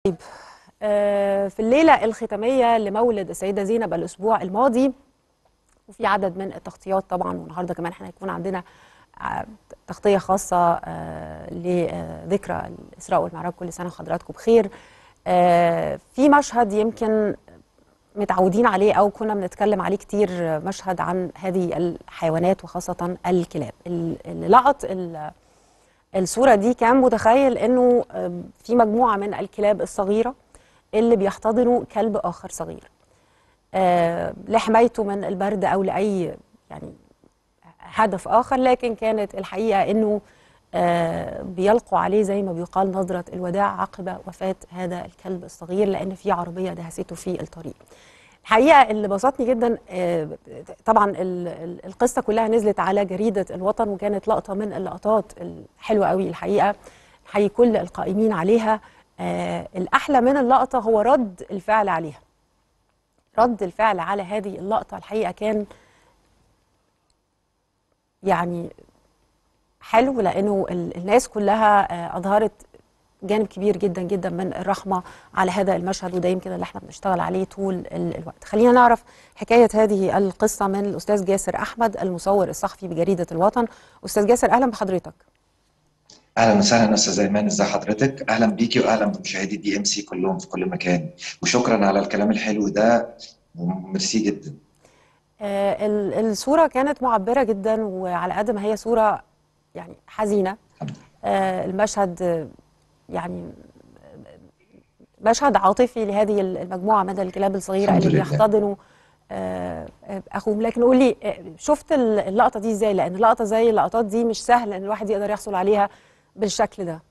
طيب آه، في الليلة الختامية لمولد السيدة زينب الأسبوع الماضي وفي عدد من التغطيات طبعا والنهارده كمان احنا هيكون عندنا آه، تغطية خاصة آه، لذكرى الإسراء والمعراج كل سنة وحضراتكم بخير آه، في مشهد يمكن متعودين عليه أو كنا بنتكلم عليه كتير آه، مشهد عن هذه الحيوانات وخاصة الكلاب اللي لقط ال- الصورة دي كان متخيل انه آم، في مجموعة من الكلاب الصغيرة اللي بيحتضنوا كلب آخر صغير آه، لحمايته من البرد أو لأي يعني هدف آخر لكن كانت الحقيقة انه آه، بيلقوا عليه زي ما بيقال نظرة الوداع عقب وفاة هذا الكلب الصغير لأن في عربية دهسته في الطريق الحقيقه اللي بسطني جدا آه، طبعا ال- ال- القصه كلها نزلت على جريده الوطن وكانت لقطه من اللقطات الحلوه قوي الحقيقه حي كل القائمين عليها آه، الاحلى من اللقطه هو رد الفعل عليها رد الفعل على هذه اللقطه الحقيقه كان يعني حلو لانه ال- الناس كلها آه، اظهرت جانب كبير جدا جدا من الرحمه على هذا المشهد وده يمكن اللي احنا بنشتغل عليه طول ال- الوقت. خلينا نعرف حكايه هذه القصه من الاستاذ جاسر احمد المصور الصحفي بجريده الوطن. استاذ جاسر اهلا بحضرتك. اهلا وسهلا استاذ ايمان ازي حضرتك اهلا بيكي واهلا بمشاهدي دي ام سي كلهم في كل مكان وشكرا على الكلام الحلو ده وميرسي جدا آه، ال- الصوره كانت معبره جدا وعلى قد ما هي صوره يعني حزينه آه، المشهد آه، يعني مشهد عاطفي لهذه المجموعه من الكلاب الصغيره الحمد اللي لله. بيحتضنوا آه، آه، اخوهم لكن قول لي آه، شفت ال- اللقطه دي ازاي لان لقطه زي اللقطات دي مش سهل ان الواحد يقدر يحصل عليها بالشكل ده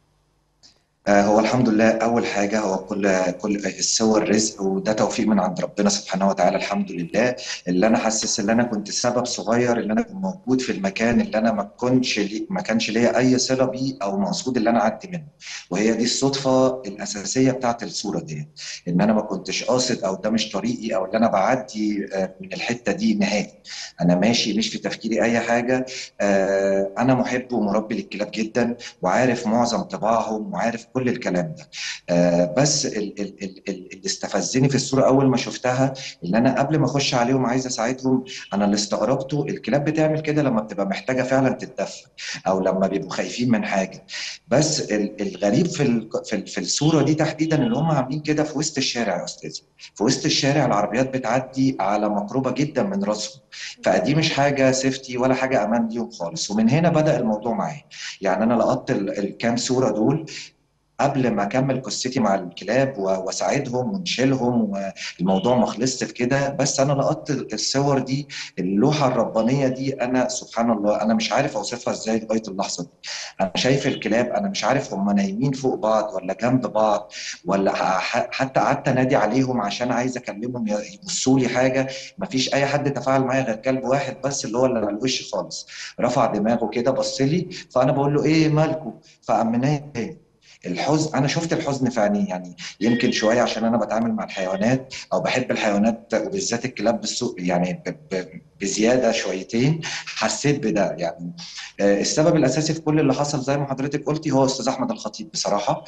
آه، هو الحمد لله اول حاجه هو كل كل الصور رزق وده توفيق من عند ربنا سبحانه وتعالى الحمد لله اللي انا حاسس ان انا كنت سبب صغير ان انا اكون موجود في المكان اللي انا ما كنتش لي ما كانش ليا اي صله بيه او مقصود اللي انا اعدي منه وهي دي الصدفه الاساسيه بتاعت الصوره دي ان انا ما كنتش قاصد او ده مش طريقي او اللي انا بعدي آه، من الحته دي نهائي انا ماشي مش في تفكيري اي حاجه آه، انا محب ومربي للكلاب جدا وعارف معظم طباعهم وعارف كل الكلام ده آه، بس ال- ال- ال- ال- اللي استفزني في الصوره اول ما شفتها ان انا قبل ما اخش عليهم عايز اساعدهم انا اللي استغربته الكلاب بتعمل كده لما بتبقى محتاجه فعلا تتدفى او لما بيبقوا خايفين من حاجه بس ال- الغريب في ال- في ال- في الصوره دي تحديدا ان هم عاملين كده في وسط الشارع يا استاذ في وسط الشارع العربيات بتعدي على مقربه جدا من راسهم فدي مش حاجه سيفتي ولا حاجه امان ليهم خالص ومن هنا بدا الموضوع معايا يعني انا لقطت ال- الكام صوره دول قبل ما اكمل قصتي مع الكلاب و- واساعدهم ونشيلهم والموضوع ما خلصش في كده بس انا لقطت الصور دي اللوحه الربانيه دي انا سبحان الله انا مش عارف اوصفها ازاي لغايه اللحظه دي انا شايف الكلاب انا مش عارف هم نايمين فوق بعض ولا جنب بعض ولا ح- حتى قعدت انادي عليهم عشان عايز اكلمهم ي- يبصوا لي حاجه ما فيش اي حد تفاعل معايا غير كلب واحد بس اللي هو اللي على الوش خالص رفع دماغه كده بص لي فانا بقول له ايه مالكم فقام نايم تاني الحزن انا شفت الحزن في عينيه يعني يمكن شويه عشان انا بتعامل مع الحيوانات او بحب الحيوانات وبالذات الكلاب بالسوق يعني ب- ب- بزياده شويتين حسيت بده يعني آه، السبب الاساسي في كل اللي حصل زي ما حضرتك قلتي هو استاذ احمد الخطيب بصراحه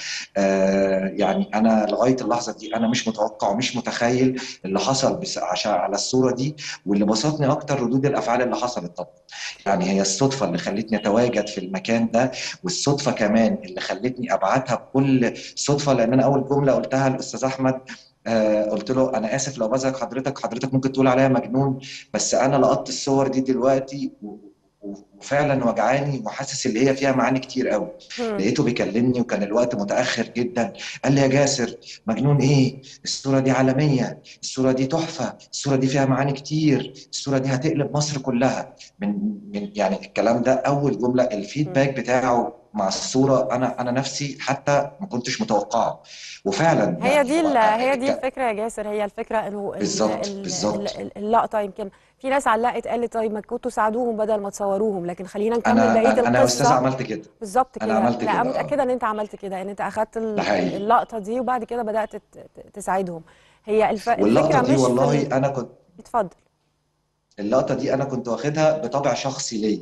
آه، يعني انا لغايه اللحظه دي انا مش متوقع ومش متخيل اللي حصل بس عشان على الصوره دي واللي بسطني اكتر ردود الافعال اللي حصلت طبعا يعني هي الصدفه اللي خلتني اتواجد في المكان ده والصدفه كمان اللي خلتني ابعتها بكل صدفه لان انا اول جمله قلتها للاستاذ احمد آه قلت له انا اسف لو بزعج حضرتك حضرتك ممكن تقول عليا مجنون بس انا لقطت الصور دي دلوقتي و- و- وفعلا وجعاني وحاسس اللي هي فيها معاني كتير قوي مم. لقيته بيكلمني وكان الوقت متاخر جدا قال لي يا جاسر مجنون ايه الصوره دي عالميه الصوره دي تحفه الصوره دي فيها معاني كتير الصوره دي هتقلب مصر كلها من من يعني الكلام ده اول جمله الفيدباك بتاعه مع الصوره انا انا نفسي حتى ما كنتش متوقعه وفعلا هي يعني دي هو ال- هي دي ك- الفكره يا جاسر هي الفكره انه ال- بالظبط ال- بالظبط ال- اللقطه يمكن في ناس علقت قالت طيب ما كنتوا ساعدوهم بدل ما تصوروهم لكن خلينا نكمل انا بقيه انا انا يا استاذ القصه عملت كده بالظبط انا كده عملت لا كده متاكده اه ان انت عملت كده ان انت اخدت ال- ده ال- حقيقي اللقطه دي وبعد كده بدات ت- ت- تساعدهم هي الف... واللقطه الفكره دي مش في والله ال... انا كنت اتفضل اللقطه دي انا كنت واخدها بطبع شخصي ليا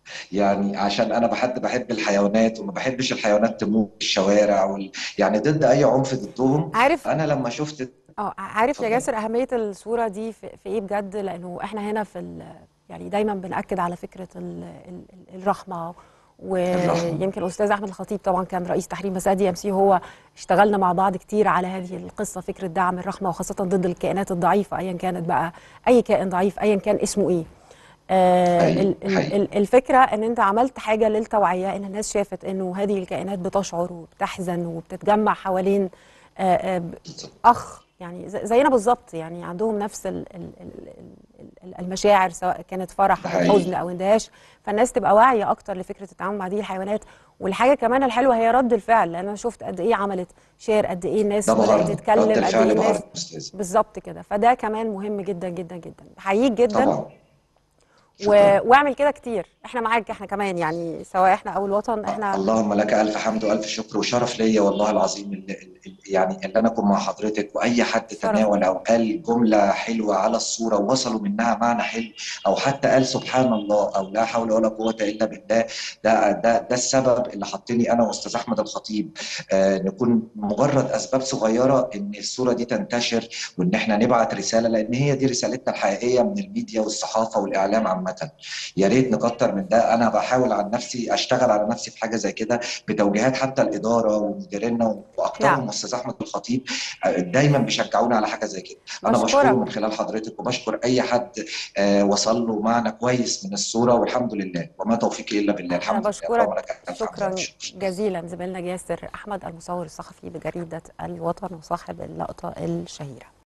يعني عشان انا بحب بحب الحيوانات وما بحبش الحيوانات تموت في الشوارع وال... يعني ضد اي عنف ضدهم عارف انا لما شفت اه عارف يا اتفضل جاسر أهمية الصورة دي في, في إيه بجد لأنه إحنا هنا في ال يعني دايما بنأكد على فكرة ال ال ال- الرحمة الرحمه ويمكن أستاذ أحمد الخطيب طبعا كان رئيس تحرير مساء دي أم سي هو اشتغلنا مع بعض كتير على هذه القصة فكرة دعم الرحمة وخاصة ضد الكائنات الضعيفة أيا كانت بقى أي كائن ضعيف أيا كان اسمه إيه آه، حقيقي ال- ال- حقيقي ال- الفكرة ان انت عملت حاجة للتوعية ان الناس شافت انه هذه الكائنات بتشعر وبتحزن وبتتجمع حوالين آه، آه، ب- بالظبط اخ يعني ز- زينا بالظبط يعني عندهم نفس ال- ال- ال- ال- المشاعر سواء كانت فرح ده او حزن حقيقي او اندهاش فالناس تبقى واعية اكتر لفكرة التعامل مع هذه الحيوانات والحاجة كمان الحلوة هي رد الفعل لان انا شفت قد ايه عملت شير قد ايه ده الناس بدأت بهرني رد تتكلم قد ايه الفعل الناس بهرني استاذ بالظبط كده فده كمان مهم جدا جدا جدا بحييك جدا طبعا و... شكرا واعمل كده كتير احنا معاك احنا كمان يعني سواء احنا او الوطن احنا اللهم لك ألف حمد وألف شكر وشرف ليا والله العظيم اللي اللي- يعني اللي أنا أكون مع حضرتك وأي حد شرف تناول أو قال جملة حلوة على الصورة ووصلوا منها معنى حلو أو حتى قال سبحان الله أو لا حول ولا قوة إلا بالله ده ده ده السبب اللي حطني أنا وأستاذ أحمد الخطيب آه نكون مجرد أسباب صغيرة إن الصورة دي تنتشر وإن إحنا نبعت رسالة لأن هي دي رسالتنا الحقيقية من الميديا والصحافة والإعلام عامة يا ريت نكتر من ده انا بحاول عن نفسي اشتغل على نفسي في حاجه زي كده بتوجيهات حتى الاداره ومديرينا واكثرهم نعم استاذ احمد الخطيب دايما بيشجعونا على حاجه زي كده انا بشكره بشكرك من خلال حضرتك وبشكر اي حد آه، وصل له معنى كويس من الصوره والحمد لله وما توفيقي الا بالله انا الحمد لله بشكرك اللهم لك الف حمد شكرا والف شكر جزيلا زميلنا جاسر احمد المصور الصحفي بجريدة الوطن وصاحب اللقطة الشهيرة